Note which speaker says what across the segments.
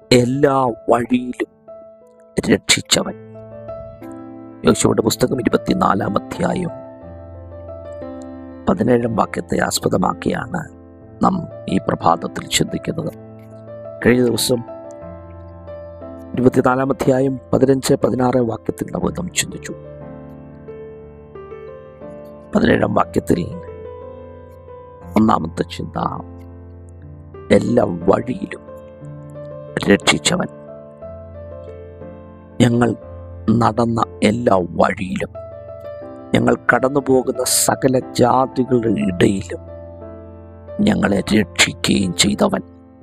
Speaker 1: എല്ലാ വഴിയിലും രക്ഷിച്ചവൻ യോശുവയുടെ പുസ്തകം ഇരുപത്തിനാലാം അധ്യായം പതിനേഴാം വാക്യത്തെ ആസ്പദമാക്കിയാണ് നാം ഈ പ്രഭാതത്തിൽ ചിന്തിക്കുന്നത് കഴിഞ്ഞ ദിവസം ഇരുപത്തിനാലാം അധ്യായം പതിനഞ്ച് പതിനാറ് വാക്യത്തിൽ നമ്മൾ നാം ചിന്തിച്ചു പതിനേഴാം വാക്യത്തിൽ ഒന്നാമത്തെ ചിന്ത എല്ലാ വഴിയിലും രക്ഷിച്ചവൻ ഞങ്ങൾ നടന്ന എല്ലാ വഴിയിലും ഞങ്ങൾ കടന്നു പോകുന്ന സകല ജാതികളുടെ ഇടയിലും ഞങ്ങളെ രക്ഷിക്കുകയും ചെയ്തവൻ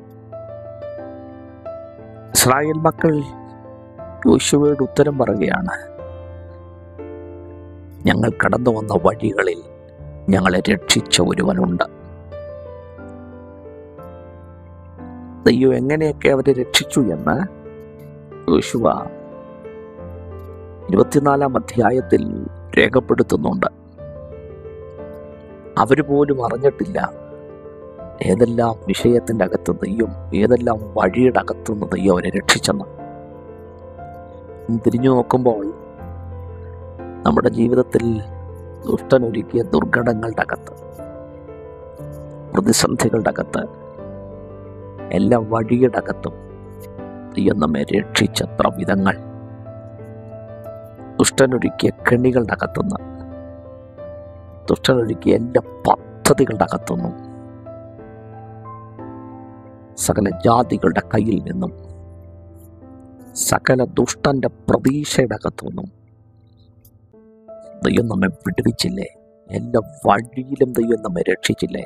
Speaker 1: ഇസ്രായേൽ മക്കൾ യോശുവയുടെ ഉത്തരം പറയുകയാണ് ഞങ്ങൾ കടന്നു വന്ന വഴികളിൽ ഞങ്ങളെ രക്ഷിച്ച ഒരുവനുണ്ട് ദൈവം എങ്ങനെയൊക്കെ അവരെ രക്ഷിച്ചു എന്ന് യോശുവ ഇരുപത്തിനാലാം അധ്യായത്തിൽ രേഖപ്പെടുത്തുന്നുണ്ട് അവര് പോലും അറിഞ്ഞിട്ടില്ല ഏതെല്ലാം വിഷയത്തിന്റെ അകത്ത് ദൈവം ഏതെല്ലാം വഴിയുടെ അകത്തുനിന്ന് ദൈവം അവരെ രക്ഷിച്ചെന്ന് തിരിഞ്ഞു നോക്കുമ്പോൾ നമ്മുടെ ജീവിതത്തിൽ ദുഷ്ടനൊരുക്കിയ ദുർഘടങ്ങളുടെ അകത്ത് പ്രതിസന്ധികളുടെ അകത്ത് എല്ലാ വഴിയുടെ അകത്തും ദൈവം നമ്മെ രക്ഷിച്ചത്ര വിധങ്ങൾ ദുഷ്ടനൊരുക്കിയ കെണികളുടെ അകത്തുനിന്ന് ദുഷ്ടനൊരുക്കിയ എല്ലാ പദ്ധതികളുടെ അകത്തുനിന്നും സകല ജാതികളുടെ കയ്യിൽ നിന്നും സകല ദുഷ്ടന്റെ പ്രതീക്ഷയുടെ അകത്തുനിന്നും ദൈവം നമ്മെ വിടുവിച്ചില്ലേ എല്ലാ വഴിയിലും ദൈവം നമ്മെ രക്ഷിച്ചില്ലേ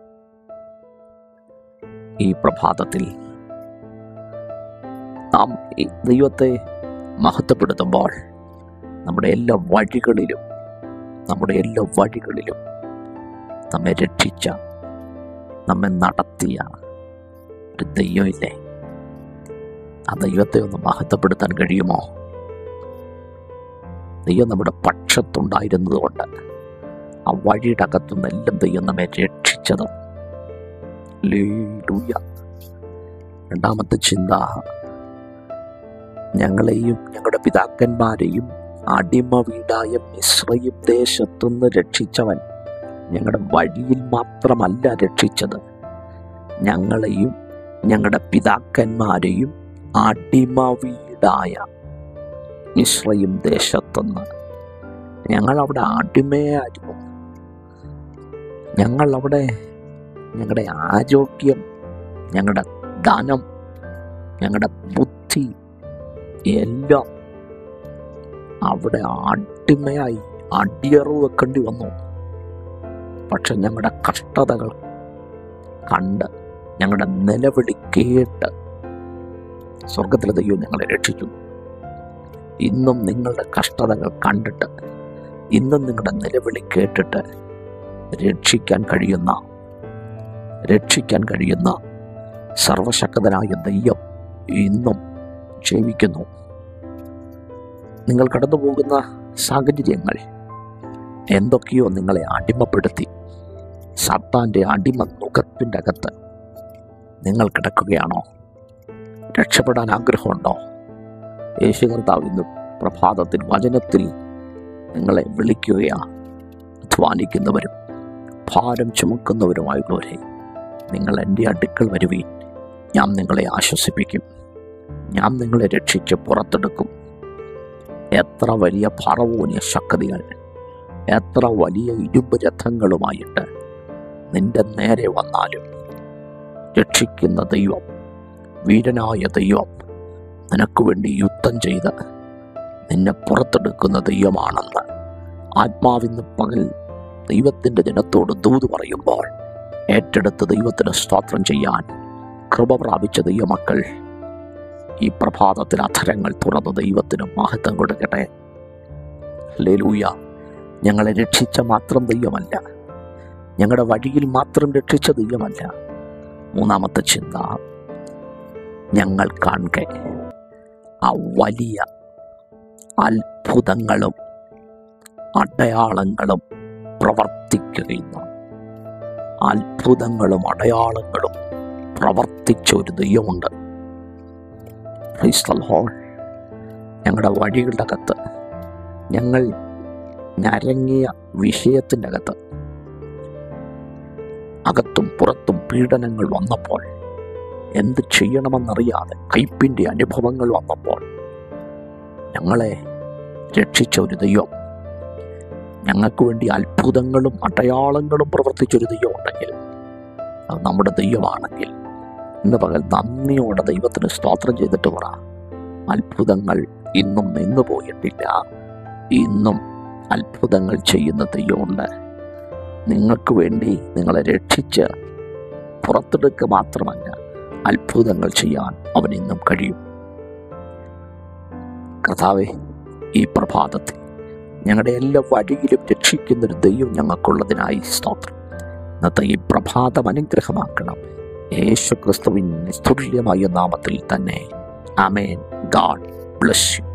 Speaker 1: ഈ പ്രഭാതത്തിൽ നാം ഈ ദൈവത്തെ മഹത്വപ്പെടുത്തുമ്പോൾ നമ്മുടെ എല്ലാ വഴികളിലും നമ്മുടെ എല്ലാ വഴികളിലും നമ്മെ രക്ഷിച്ച നമ്മെ നടത്തിയ ഒരു ദൈവമില്ലേ ആ ദൈവത്തെ ഒന്ന് മഹത്വപ്പെടുത്താൻ കഴിയുമോ ദൈവം നമ്മുടെ പക്ഷത്തുണ്ടായിരുന്നത് കൊണ്ട് ആ വഴിയുടെ അകത്തുനിന്ന് എല്ലാം ദൈവം നമ്മെ രക്ഷിച്ചത് ഹല്ലേലൂയ. രണ്ടാമത്തെ ചിന്ത ഞങ്ങളെയും ഞങ്ങളുടെ പിതാക്കന്മാരെയും അടിമ വീടായ മിശ്രയും ദേശത്തുനിന്ന് രക്ഷിച്ചവൻ ഞങ്ങളുടെ വഴിയിൽ മാത്രമല്ല രക്ഷിച്ചത് ഞങ്ങളെയും ഞങ്ങളുടെ പിതാക്കന്മാരെയും അടിമ വീടായ മിശ്രയും ദേശത്തുനിന്ന് ഞങ്ങൾ അവിടെ അടിമയായിരുന്നു ഞങ്ങൾ അവിടെ ഞങ്ങളുടെ ആരോഗ്യം ഞങ്ങളുടെ ധനം ഞങ്ങളുടെ ബുദ്ധി എല്ലാം അവിടെ അടിമയായി അടിയറവ് വെക്കേണ്ടി വന്നു പക്ഷെ ഞങ്ങളുടെ കഷ്ടതകൾ കണ്ട് ഞങ്ങളുടെ നിലവിളി കേട്ട് സ്വർഗത്തിലെ ദൈവം ഞങ്ങളെ രക്ഷിച്ചു ഇന്നും നിങ്ങളുടെ കഷ്ടതകൾ കണ്ടിട്ട് ഇന്നും നിങ്ങളുടെ നിലവിളി കേട്ടിട്ട് രക്ഷിക്കാൻ കഴിയുന്ന രക്ഷിക്കാൻ കഴിയുന്ന സർവശക്തനായ ദൈവം ഇന്നും ജീവിക്കുന്നു നിങ്ങൾ കടന്നു പോകുന്ന സാഹചര്യങ്ങൾ എന്തൊക്കെയോ നിങ്ങളെ അടിമപ്പെടുത്തി സത്താന്റെ അടിമ മുഖത്തിൻ്റെ അകത്ത് നിങ്ങൾ കിടക്കുകയാണോ രക്ഷപ്പെടാൻ ആഗ്രഹമുണ്ടോ യേശു കർത്താവ് ഇന്ന് പ്രഭാതത്തിൽ വചനത്തിൽ നിങ്ങളെ വിളിക്കുകയാ അധ്വാനിക്കുന്നവരും ഭാരം ചുമക്കുന്നവരുമായുള്ളവരെ നിങ്ങൾ എൻ്റെ അടുക്കൽ വരുവീൻ ഞാൻ നിങ്ങളെ ആശ്വസിപ്പിക്കും ഞാൻ നിങ്ങളെ രക്ഷിച്ച് പുറത്തെടുക്കും എത്ര വലിയ പറവൂനിയ ശക്തികൾ എത്ര വലിയ ഇരുമ്പ് രഥങ്ങളുമായിട്ട് നിന്റെ നേരെ വന്നാലും രക്ഷിക്കുന്ന ദൈവം വീരനായ ദൈവം നിനക്ക് വേണ്ടി യുദ്ധം ചെയ്ത് നിന്നെ പുറത്തെടുക്കുന്ന ദൈവമാണെന്ന് ആത്മാവിന്ന് പകൽ ദൈവത്തിൻ്റെ ജനത്തോട് ദൂത് പറയുമ്പോൾ ഏറ്റെടുത്ത് ദൈവത്തിന് സ്തോത്രം ചെയ്യാൻ കൃപ പ്രാപിച്ച ദൈവമക്കൾ ഈ പ്രഭാതത്തിൽ അധരങ്ങൾ തുറന്ന് ദൈവത്തിന് മഹത്വം കൊടുക്കട്ടെ ലേലൂയ ഞങ്ങളെ രക്ഷിച്ച മാത്രം ദൈവമല്ല ഞങ്ങളുടെ വഴിയിൽ മാത്രം രക്ഷിച്ച ദൈവമല്ല മൂന്നാമത്തെ ചിന്ത ഞങ്ങൾ കാണെ ആ വലിയ അത്ഭുതങ്ങളും അടയാളങ്ങളും പ്രവർത്തിക്കുകയും അത്ഭുതങ്ങളും അടയാളങ്ങളും പ്രവർത്തിച്ച ഒരു ദൈവമുണ്ട് Praise the Lord. ഞങ്ങളുടെ വഴികളുടെ അകത്ത് ഞങ്ങൾ ഞരങ്ങിയ വിഷയത്തിൻ്റെ അകത്ത് അകത്തും പുറത്തും പീഡനങ്ങൾ വന്നപ്പോൾ എന്ത് ചെയ്യണമെന്നറിയാതെ കയ്പിൻ്റെ അനുഭവങ്ങൾ വന്നപ്പോൾ ഞങ്ങളെ രക്ഷിച്ച ഒരു ദൈവം ഞങ്ങൾക്ക് വേണ്ടി അത്ഭുതങ്ങളും അടയാളങ്ങളും പ്രവർത്തിച്ചൊരു ദൈവം ഉണ്ടെങ്കിൽ അത് നമ്മുടെ ദൈവമാണെങ്കിൽ ഇന്ന് പകൽ നന്ദിയോടെ ദൈവത്തിന് സ്തോത്രം ചെയ്തിട്ട് പറ അത്ഭുതങ്ങൾ ഇന്നും നിന്നു പോയിട്ടില്ല ഇന്നും അത്ഭുതങ്ങൾ ചെയ്യുന്ന ദൈവമുണ്ട് നിങ്ങൾക്ക് വേണ്ടി നിങ്ങളെ രക്ഷിച്ച് പുറത്തെടുക്കുക മാത്രമല്ല അത്ഭുതങ്ങൾ ചെയ്യാൻ അവൻ ഇന്നും കഴിയും കർത്താവെ ഈ പ്രഭാതത്തിൽ ഞങ്ങളുടെ എല്ലാ വഴിയിലും രക്ഷിക്കുന്നൊരു ദൈവം ഞങ്ങൾക്കുള്ളതിനായി സ്തോത്രം ഇന്നത്തെ ഈ പ്രഭാതം അനുഗ്രഹമാക്കണം യേശു ക്രിസ്തുവിൻ തുല്യമായ നാമത്തിൽ തന്നെ അമേൻ ഗാഡ് ബ്ലസ് യു